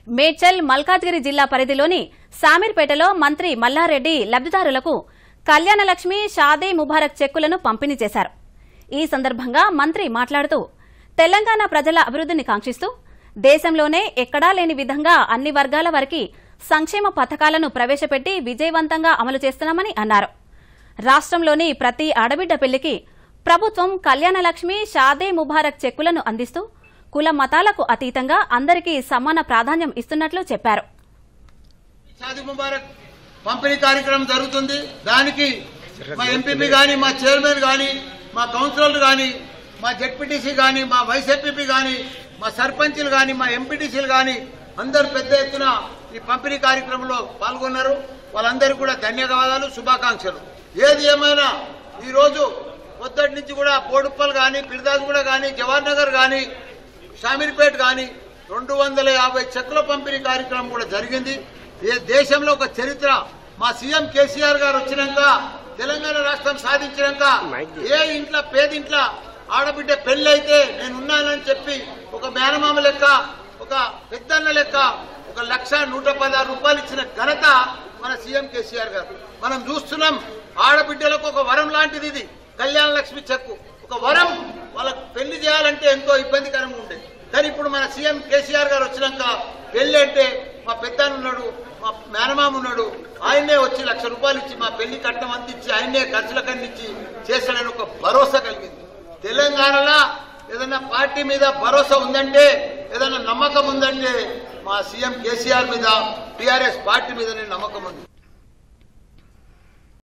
మేడ్చల్ మల్కాజ్గిరి జిల్లా పరిధిలోని సామీర్పేటలో మంత్రి మల్లారెడ్డి లబ్దిదారులకు కళ్యాణలక్ష్మి షాదీ ముబారక్ చెక్కులను పంపిణీ చేశారు ఈ సందర్భంగా మంత్రి మాట్లాడుతూ తెలంగాణ ప్రజల అభివృద్ధిని కాంక్షిస్తూ దేశంలోనే ఎక్కడా లేని విధంగా అన్ని వర్గాల వారికి సంక్షేమ పథకాలను ప్రవేశపెట్టి విజయవంతంగా అమలు చేస్తున్నామని అన్నారు రాష్ట్రంలోని ప్రతి ఆడబిడ్డ పెళ్లికి ప్రభుత్వం కళ్యాణలక్ష్మి షాదే ముబారక్ చెక్కులను అందిస్తూ కుల మతాలకు అతీతంగా అందరికీ సమాన ప్రాధాన్యం ఇస్తున్నట్లు చెప్పారు షాదీ ముబారక్ పంపిణీ కార్యక్రమం జరుగుతుంది దానికి మా ఎంపీపీ కానీ మా చైర్మన్ కానీ మా కౌన్సిలర్లు కానీ మా జెడ్పీటీసీ కానీ మా వైస్ ఎంపీపీ కానీ మా సర్పంచ్లు కానీ మా ఎంపీటీసీలు కానీ అందరూ పెద్ద ఎత్తున ఈ పంపిణీ కార్యక్రమంలో పాల్గొన్నారు వాళ్ళందరికీ కూడా ధన్యవాదాలు శుభాకాంక్షలు ఏది ఏమైనా ఈరోజు పొద్దుటి నుంచి కూడా బోడుప్పల్ కానీ పిరిదాస్గూడ కానీ జవహర్ నగర్ కానీ షామీర్పేట్ కానీ రెండు వందల యాభై చెక్కుల పంపిణీ కార్యక్రమం కూడా జరిగింది ఏ దేశంలో ఒక చరిత్ర మా సీఎం కేసీఆర్ గారు వచ్చినాక తెలంగాణ రాష్ట్రం సాధించినాక ఏ ఇంట్లో పేదింట్లో ఆడబిడ్డ పెళ్లి అయితే నేను ఉన్నానని చెప్పి ఒక మేనమామ లెక్క ఒక పెద్దన్న లెక్క ఒక లక్ష నూట పదహారు రూపాయలు ఇచ్చిన ఘనత మన సీఎం కేసీఆర్ గారు మనం చూస్తున్నాం ఆడబిడ్డలకు ఒక వరం లాంటిది ఇది కళ్యాణ లక్ష్మి చెక్కు ఒక వరం వాళ్ళకు పెళ్లి చేయాలంటే ఎంతో ఇబ్బందికరంగా ఉండేది కానీ ఇప్పుడు మన సీఎం కేసీఆర్ గారు వచ్చినాక పెళ్లి అంటే మా పెద్దాన్న ఉన్నాడు మా మేనమామ ఉన్నాడు ఆయన్నే వచ్చి లక్ష రూపాయలు ఇచ్చి మా పెళ్లి కట్నం అందించి ఆయన్నే ఖర్చులకు అందించి చేశాడని ఒక భరోసా కలిగింది తెలంగాణలో ఏదైనా పార్టీ మీద భరోసా ఉందంటే ఏదైనా నమ్మకం ఉందంటే మా సీఎం కేసీఆర్ మీద టీఆర్ఎస్ పార్టీ మీదనే నమ్మకం ఉంది